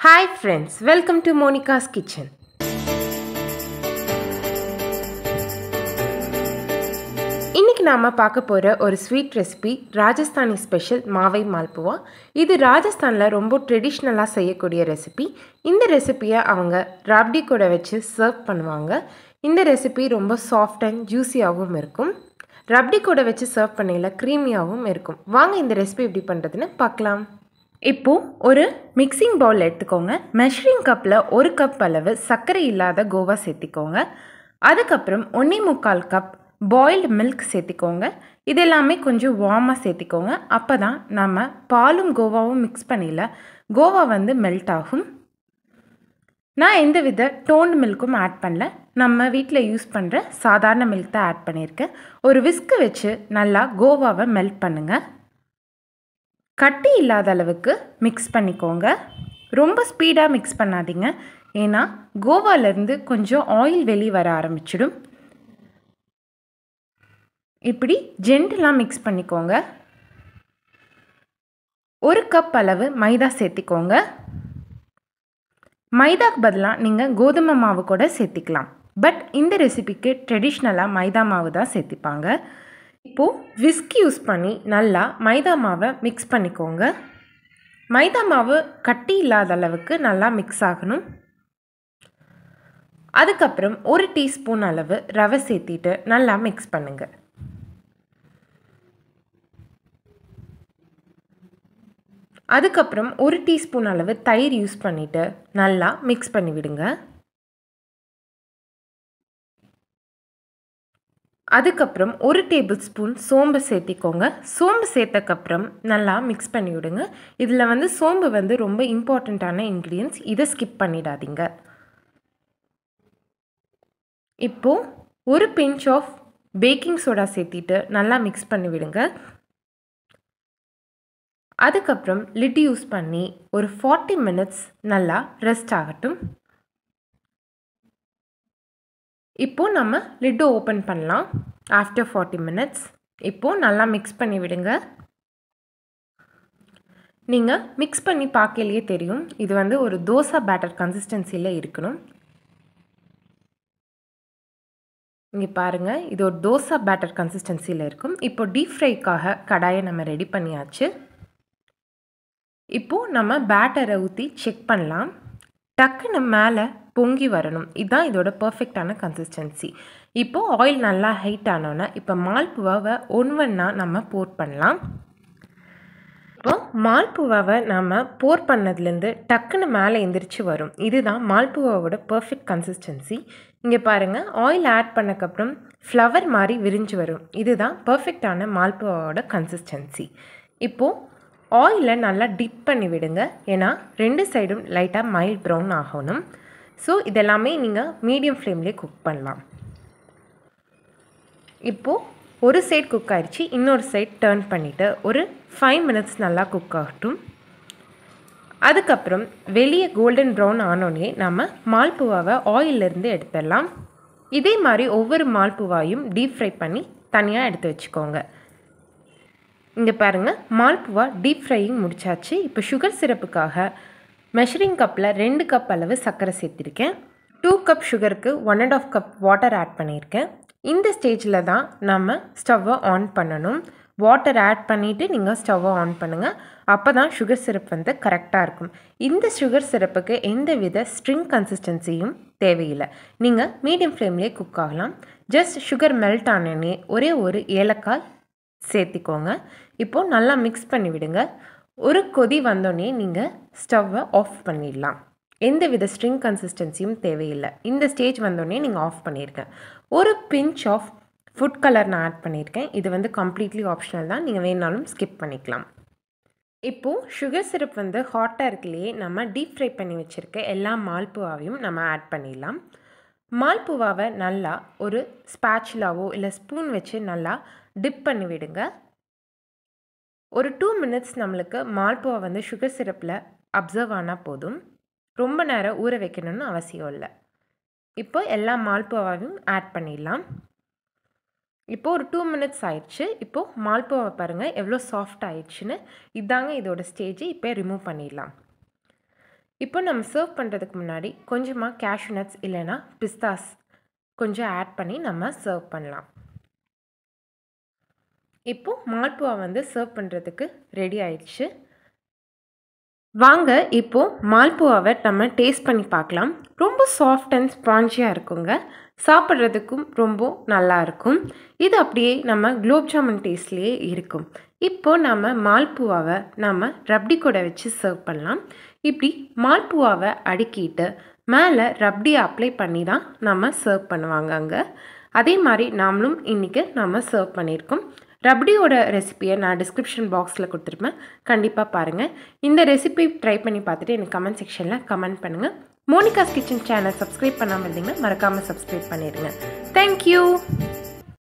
hi friends welcome to Monica's kitchen இன்னைக்கு நாம் பார்க்க போகிற ஒரு ஸ்வீட் ரெசிபி ராஜஸ்தானி ஸ்பெஷல் மாவை மால்புவா இது ராஜஸ்தானில் ரொம்ப ட்ரெடிஷ்னலாக செய்யக்கூடிய ரெசிபி இந்த ரெசிபியை அவங்க ராப்டி கூட வச்சு சர்வ் பண்ணுவாங்க இந்த ரெசிபி ரொம்ப சாஃப்ட் அண்ட் ஜூஸியாகவும் இருக்கும் ரப்டி கூட வச்சு சர்வ் பண்ணையில் க்ரீமியாகவும் இருக்கும் வாங்க இந்த ரெசிபி எப்படி பண்ணுறதுன்னு பார்க்கலாம் இப்போது ஒரு மிக்சிங் பவுல் எடுத்துக்கோங்க மெஷரிங் கப்பில் ஒரு கப் அளவு சர்க்கரை இல்லாத கோவா சேர்த்திக்கோங்க அதுக்கப்புறம் ஒன்றே முக்கால் கப் பாயில்டு மில்க் சேர்த்திக்கோங்க இது எல்லாமே கொஞ்சம் வார்மாக சேர்த்திக்கோங்க அப்போ தான் நம்ம பாலும் கோவாவும் மிக்ஸ் பண்ணியில் கோவா வந்து மெல்ட் ஆகும் நான் எந்த வித டோன்ட் மில்க்கும் ஆட் பண்ணல நம்ம வீட்டில் யூஸ் பண்ணுற சாதாரண மில்க் தான் ஆட் பண்ணியிருக்கேன் ஒரு விஸ்க்கு வச்சு நல்லா கோவாவை மெல்ட் பண்ணுங்கள் கட்டி இல்லாத அளவுக்கு மிக்ஸ் பண்ணிக்கோங்க ரொம்ப ஸ்பீடாக மிக்ஸ் பண்ணாதீங்க ஏன்னா கோவாலேருந்து கொஞ்சம் ஆயில் வெளியே வர ஆரம்பிச்சிடும் இப்படி ஜென்டலாக மிக்ஸ் பண்ணிக்கோங்க ஒரு கப் அளவு மைதா சேர்த்திக்கோங்க மைதாக்கு பதிலாக நீங்கள் கோதுமை மாவு கூட சேர்த்திக்கலாம் பட் இந்த ரெசிபிக்கு ட்ரெடிஷ்னலாக மைதா மாவு தான் சேர்த்திப்பாங்க இப்போது விஸ்க் யூஸ் பண்ணி நல்லா மைதா மாவை மிக்ஸ் பண்ணிக்கோங்க மைதா மாவு கட்டி இல்லாத அளவுக்கு நல்லா மிக்ஸ் ஆகணும் அதுக்கப்புறம் ஒரு டீஸ்பூன் அளவு ரவை சேர்த்திட்டு நல்லா மிக்ஸ் பண்ணுங்கள் அதுக்கப்புறம் ஒரு டீஸ்பூன் அளவு தயிர் யூஸ் பண்ணிவிட்டு நல்லா மிக்ஸ் பண்ணி விடுங்க அதுக்கப்புறம் ஒரு டேபிள் ஸ்பூன் சோம்பு சேர்த்திக்கோங்க சோம்பு சேர்த்தக்கப்புறம் நல்லா மிக்ஸ் பண்ணி விடுங்க இதில் வந்து சோம்பு வந்து ரொம்ப இம்பார்ட்டண்ட்டான இன்க்ரீடியன்ஸ் இதை ஸ்கிப் பண்ணிடாதீங்க இப்போது ஒரு பிஞ்ச் ஆஃப் பேக்கிங் சோடா சேர்த்திட்டு நல்லா மிக்ஸ் பண்ணி விடுங்க அதுக்கப்புறம் லிட் யூஸ் பண்ணி ஒரு ஃபார்ட்டி மினிட்ஸ் நல்லா ரெஸ்ட் ஆகட்டும் இப்போது நம்ம லிட்டு ஓப்பன் பண்ணலாம் ஆஃப்டர் ஃபார்ட்டி மினிட்ஸ் இப்போது நல்லா மிக்ஸ் பண்ணி விடுங்க நீங்கள் மிக்ஸ் பண்ணி பார்க்கலையே தெரியும் இது வந்து ஒரு தோசை பேட்டர் கன்சிஸ்டன்சியில் இருக்கணும் இங்கே பாருங்கள் இது ஒரு தோசை பேட்டர் கன்சிஸ்டன்சியில் இருக்கும் இப்போ டீப் ஃப்ரைக்காக கடாயை நம்ம ரெடி பண்ணியாச்சு இப்போது நம்ம பேட்டரை ஊற்றி செக் பண்ணலாம் டக்குன்னு மேலே பொங்கி வரணும் இதுதான் இதோட பர்ஃபெக்டான கன்சிஸ்டன்சி இப்போது ஆயில் நல்லா ஹைட் ஆனோன்னே இப்போ மால்புவாவை ஒன்வன்னா நம்ம போர் பண்ணலாம் இப்போ மால்புவாவை நம்ம போர் பண்ணதுலேருந்து டக்குன்னு மேலே எந்திரிச்சு வரும் இதுதான் மால்புவாவோட பர்ஃபெக்ட் கன்சிஸ்டன்சி இங்கே பாருங்கள் ஆயில் ஆட் பண்ணக்கப்புறம் ஃப்ளவர் மாதிரி விரிஞ்சு வரும் இதுதான் பர்ஃபெக்டான மால்புவாவோட கன்சிஸ்டன்சி இப்போது ஆயிலை நல்லா டிப் பண்ணி விடுங்க ஏன்னா ரெண்டு சைடும் லைட்டாக மைல்ட் ப்ரௌன் ஆகணும் ஸோ இதெல்லாமே நீங்கள் மீடியம் ஃப்ளேம்லேயே குக் பண்ணலாம் இப்போது ஒரு சைட் குக் ஆகிடுச்சு இன்னொரு சைட் டேர்ன் பண்ணிவிட்டு ஒரு ஃபைவ் மினிட்ஸ் நல்லா குக் ஆகட்டும் அதுக்கப்புறம் வெளியே கோல்டன் ப்ரௌன் ஆனோடனே நம்ம மால்புவாவை ஆயிலிருந்து எடுத்துடலாம் இதே மாதிரி ஒவ்வொரு மால்புவாயும் டீப் ஃப்ரை பண்ணி தனியாக எடுத்து வச்சுக்கோங்க இங்கே பாருங்கள் மால்புவா டீப் ஃப்ரையிங் முடிச்சாச்சு இப்போ சுகர் சிரப்புக்காக மெஷரிங் கப்பில் ரெண்டு கப் அளவு சர்க்கரை சேர்த்திருக்கேன் டூ கப் சுகருக்கு one and half cup water add பண்ணியிருக்கேன் இந்த ஸ்டேஜில் தான் நம்ம ஸ்டவ்வை ஆன் பண்ணணும் வாட்டர் ஆட் பண்ணிவிட்டு நீங்கள் ஸ்டவ்வை ஆன் பண்ணுங்கள் அப்போ தான் சுகர் சிரப் வந்து கரெக்டாக இருக்கும் இந்த சுகர் சிரப்புக்கு எந்த வித ஸ்ட்ரிங் கன்சிஸ்டன்சியும் தேவையில்லை நீங்கள் மீடியம் ஃப்ளேம்லேயே குக் ஆகலாம் ஜஸ்ட் சுகர் மெல்ட் ஆனோடனே ஒரே ஒரு ஏலக்காய் சேர்த்திக்கோங்க இப்போது நல்லா மிக்ஸ் பண்ணி விடுங்க ஒரு கொதி வந்தோடனே நீங்கள் ஸ்டவ்வை ஆஃப் பண்ணிடலாம் எந்த வித ஸ்ட்ரிங் கன்சிஸ்டன்சியும் தேவையில்லை இந்த ஸ்டேஜ் வந்தோடனே நீங்கள் ஆஃப் பண்ணியிருக்கேன் ஒரு பிஞ்ச் ஆஃப் ஃபுட் கலர் நான் ஆட் பண்ணியிருக்கேன் இது வந்து கம்ப்ளீட்லி ஆப்ஷனல் தான் நீங்கள் வேணாலும் ஸ்கிப் பண்ணிக்கலாம் இப்போது சுகர் சிரப் வந்து ஹாட்டாக இருக்குல்லையே நம்ம டீப் ஃப்ரை பண்ணி வச்சுருக்க எல்லா மால்புவாவையும் நம்ம ஆட் பண்ணிடலாம் மால்புவாவை நல்லா ஒரு ஸ்பேச்சுலாவோ இல்லை ஸ்பூன் வச்சு நல்லா டிப் பண்ணி விடுங்க ஒரு டூ மினிட்ஸ் நம்மளுக்கு மால்புவா வந்து சுகர் சிரப்பில் அப்சர்வ் ஆனால் போதும் ரொம்ப நேரம் ஊற வைக்கணும்னு அவசியம் இல்லை இப்போ எல்லா மால்புவாவையும் ஆட் பண்ணிடலாம் இப்போது ஒரு டூ மினிட்ஸ் ஆயிடுச்சு இப்போது மால்புவாவை பாருங்கள் எவ்வளோ சாஃப்ட் ஆயிடுச்சுன்னு இதாங்க இதோட ஸ்டேஜ் இப்போ ரிமூவ் பண்ணிடலாம் இப்போ நம்ம சர்வ் பண்ணுறதுக்கு முன்னாடி கொஞ்சமாக கேஷ்யூ நட்ஸ் இல்லைன்னா பிஸ்தாஸ் கொஞ்சம் ஆட் பண்ணி நம்ம சர்வ் பண்ணலாம் இப்போது மால்புவா வந்து சர்வ் பண்ணுறதுக்கு ரெடி ஆயிடுச்சு வாங்க இப்போது மால்புவாவை நம்ம டேஸ்ட் பண்ணி பார்க்கலாம் ரொம்ப சாஃப்ட் அண்ட் ஸ்பாஞ்சியாக இருக்குங்க சாப்பிட்றதுக்கும் ரொம்ப நல்லா இருக்கும் இது அப்படியே நம்ம குலோப் ஜாமுன் டேஸ்ட்லேயே இருக்கும் இப்போ நம்ம மால்புவாவை நம்ம ரப்டி கூட வச்சு சர்வ் பண்ணலாம் இப்படி மால்புவாவை அடுக்கிட்டு மேலே ரப்டி அப்ளை பண்ணி தான் நம்ம சர்வ் பண்ணுவாங்க அங்கே அதே மாதிரி நாமளும் இன்றைக்கி நம்ம சர்வ் பண்ணியிருக்கோம் ரப்டியோட ரெசிப்பியை நான் டிஸ்கிரிப்ஷன் பாக்ஸில் கொடுத்துருப்பேன் கண்டிப்பாக பாருங்கள் இந்த ரெசிபி ட்ரை பண்ணி பார்த்துட்டு எனக்கு கமெண்ட் செக்ஷனில் கமெண்ட் பண்ணுங்கள் மோனிகாஸ் கிச்சன் சேனல் சப்ஸ்கிரைப் பண்ணாமல் இருந்தீங்கன்னா மறக்காமல் சப்ஸ்கிரைப் பண்ணிடுங்க தேங்க்யூ